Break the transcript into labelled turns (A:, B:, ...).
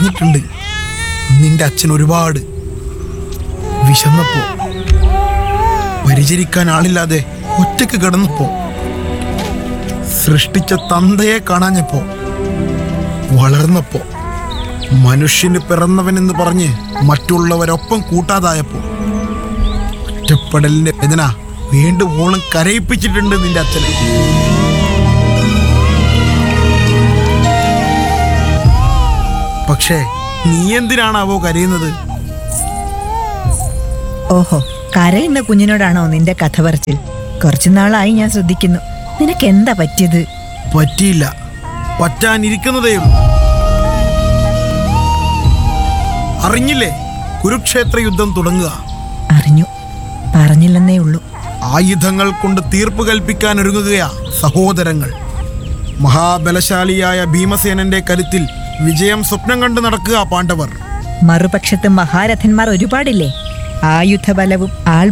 A: കരഞ്ഞിട്ടുണ്ട് നിന്റെ അച്ഛൻ ഒരുപാട് വിശന്നപ്പോ പരിചരിക്കാൻ ആളില്ലാതെ ഒറ്റക്ക് കിടന്നപ്പോ സൃഷ്ടിച്ച തന്തയെ കാണാഞ്ഞപ്പോ വളർന്നപ്പോ മനുഷ്യന് പിറന്നവനെന്ന് പറഞ്ഞ് മറ്റുള്ളവരൊപ്പം കൂട്ടാതായപ്പോ ഒറ്റപ്പെടലിന്റെ വേദന വീണ്ടും ഓളം കരയിപ്പിച്ചിട്ടുണ്ട് നിന്റെ അച്ഛനെ പക്ഷേ നീ എന്തിനാണാവോ കരയുന്നത്
B: ഓഹോ കരയുന്ന കുഞ്ഞിനോടാണോ നിന്റെ കഥ പറച്ചിൽ കുറച്ചു നാളായി ഞാൻ ശ്രദ്ധിക്കുന്നു നിനക്ക് എന്താ പറ്റിയത്
A: പറ്റിയില്ല പറ്റാനിരിക്കുന്നതേയുള്ളൂ അറിഞ്ഞില്ലേ കുരുക്ഷേത്ര യുദ്ധം തുടങ്ങുക
B: അറിഞ്ഞു പറഞ്ഞില്ലെന്നേ ഉള്ളൂ
A: ആയുധങ്ങൾ കൊണ്ട് തീർപ്പ് കൽപ്പിക്കാൻ ഒരുങ്ങുകയാ സഹോദരങ്ങൾ മഹാബലശാലിയായ ഭീമസേനന്റെ കരുത്തിൽ വിജയം സ്വപ്നം കണ്ട് നടക്കുക പാണ്ഡവർ
B: മറുപക്ഷത്ത് മഹാരഥന്മാർ ഒരുപാടില്ലേ ആയുധബലവും ആൾ